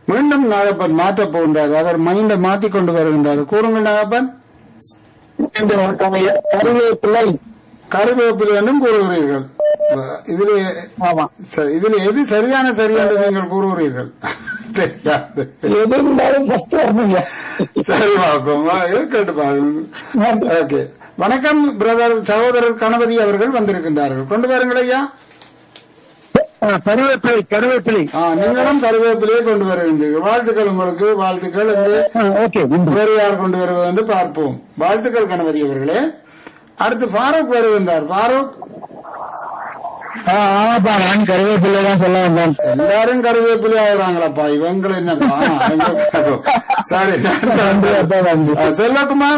மீண்டும் நாகப்பன் மாற்றப் போகின்றார் அவர் மைண்டை மாற்றிக் கொண்டு வருகின்றார் கூறுங்கள் நாகப்பன் மீண்டும் வணக்கம் ஐயா கருவேப்பிள்ளை கருவேப்பிலை என்றும் கூறுகிறீர்கள் இதில் ஆமா சரி இதில் எது சரியான சரி என்று நீங்கள் கூறுகிறீர்கள் தெரியாது எது இருந்தாலும் ஃபர்ஸ்ட் வரணுங்க சரி பார்ப்போம் வா, கேட்டு பாருங்க ஓகே வணக்கம் பிரதர் சகோதரர் கணபதி அவர்கள் வந்திருக்கின்றார்கள் கொண்டு வாருங்கள் ஐயா ஆ, கருவேப்பிலை கருவேப்பிலை ஆ, நீங்களும் கருவேப்பிலையை கொண்டு வருகின்றீர்கள் வாழ்த்துக்கள் உங்களுக்கு வாழ்த்துக்கள் இங்கே ஓகே வேறு யார் கொண்டு வருவது என்று பார்ப்போம் வாழ்த்துக்கள் கணபதி அவர்களே அடுத்து ஃபாரூக் வருகின்றார் ஃபாரூக் ஆமாப்பா நான் கருவேப்பிள்ளை தான் சொல்ல வந்தேன் எல்லாரும் கருவேப்பிலை ஆகுறாங்களப்பா இவங்களை என்னப்பா ஆ, இவங்க- சரி நன்றி, அப்பா, நன்றி. ஆ, செல்வகுமார்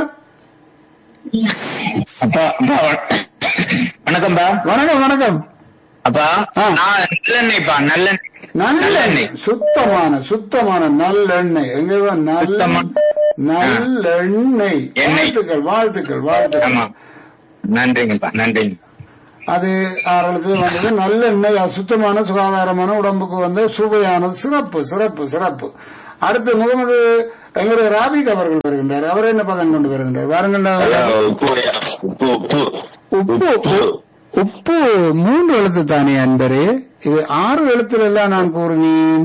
அப்பா அப்பா வணக்கம்ப்பா வணக்கம் வணக்கம் அப்பா ஆ. நான் நல்லெண்ணெய்ப்பா நல்லெண்ணெய் நல்லெண்ணெய் சுத்தமான சுத்தமான நல்லெண்ணெய் எங்க நல்ல சுத்தமான- நல்லெண்ணெய் எண்ணெய். வாழ்த்துக்கள் வாழ்த்துக்கள் ஆமா வாழ்த்துக்கள் நன்றிங்கப்பா நன்றிங்க அது அவர்களுக்கு வந்தது நல்லெண்ணெய் அது சுத்தமான சுகாதாரமான உடம்புக்கு வந்து சுவையானது சிறப்பு சிறப்பு சிறப்பு அடுத்து முகமது எங்களுடைய ராபிக் அவர்கள் வருகின்றார் அவர் என்ன பதம் கொண்டு வருகின்றார் வாருங்கள் உப்பு உப்பு உப்பு உப்பு உப்பு மூன்று எழுத்து தானே அன்பரே இது ஆறு எழுத்துல எல்லாம் நான் கூறுவேன்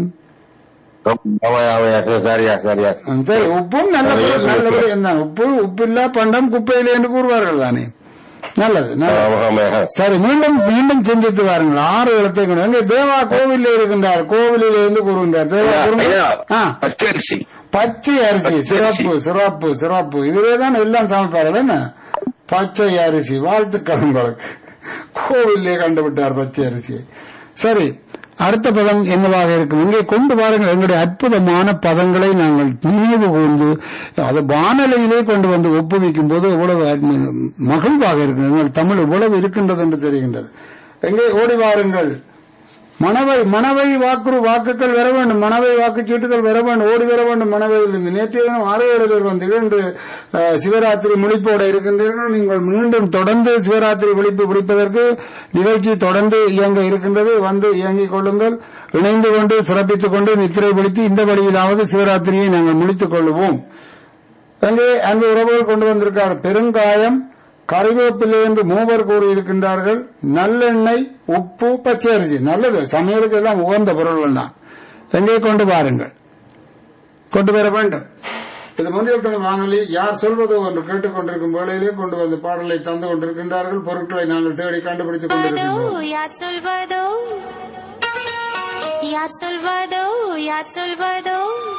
அவையா அவையா சரியா சரியா சரி உப்பும் நல்ல பொருள், நல்லபடி என்ன உப்பு உப்பில்லா பண்டம் குப்பையிலே என்று கூறுவார்கள் தானே நல்லது நல்லது சரி மீண்டும் மீண்டும் சிந்தித்து வாருங்கள் ஆறு எழுத்தை கொண்டு வந்து தேவா கோவிலில் இருக்கின்றார் கோவிலில் இருந்து கூறுகின்றார் தேவா கூறுங்கள். ஆ, பச்சரிசி பச்சை அரிசி சிறப்பு சிறப்பு சிறப்பு இதுவே தான் எல்லாம் சமைப்பார்கள் என்ன பச்சை அரிசி வாழ்த்துக்கள் உங்களுக்கு கோவிலே கண்டுவிட்டார் பச்சை அரிசி சரி அடுத்த பதம் என்னவாக இருக்கும் இங்கே கொண்டு பாருங்கள் எங்களுடைய அற்புதமான பதங்களை நாங்கள் நினைவு கூர்ந்து அது வானொலியிலே கொண்டு வந்து ஒப்புவிக்கும் போது எவ்வளவு அற்பு- மகிழ்வாக இருக்கிறது எங்கள் தமிழ் இவ்வளவு இருக்கின்றது என்று தெரிகின்றது எங்கே ஓடி வாருங்கள் மணவை மணவை வாக்குறு வாக்குகள் வர வேண்டும் மணவை வாக்குச்சீட்டுகள் வர வேண்டும் ஓடி வர வேண்டும் மணவையில் இருந்து நேற்றைய தினம் ஆறு ஏழு பேர் வந்தீர்கள் இன்று அஹ், சிவராத்திரி முழிப்போட இருக்கின்றீர்கள் நீங்கள் மீண்டும் தொடர்ந்து சிவராத்திரி விழிப்பு பிடிப்பதற்கு நிகழ்ச்சி தொடர்ந்து இயங்க இருக்கின்றது வந்து இயங்கிக் கொள்ளுங்கள் இணைந்து கொண்டு சிறப்பித்துக் கொண்டு நித்திரை பிடித்து இந்த வழியிலாவது சிவராத்திரியை நாங்கள் முடித்துக் கொள்வோம் அங்கே அன்பு உறவுகள் கொண்டு வந்திருக்கார் பெருங்காயம் கறிவேப்பிலை என்று மூவர் கூறியிருக்கின்றார்கள் நல்லெண்ணெய் உப்பு பச்சை அரிசி நல்லது சமையலுக்கு எல்லாம் உகந்த பொருள்கள் தான் எங்கே கொண்டு வாருங்கள் கொண்டு வர வேண்டும் இது முன்னில் தமிழ் வானொலி யார் சொல்வதோ என்று கேட்டுக்கொண்டிருக்கும் வேளையிலே கொண்டு வந்து பாடலை தந்து கொண்டிருக்கின்றார்கள் பொருட்களை நாங்கள் தேடி கண்டுபிடித்துக் கொண்டிருக்கின்றோம் யார் சொல்வதோ யார் சொல்வதோ யார் சொல்வதோ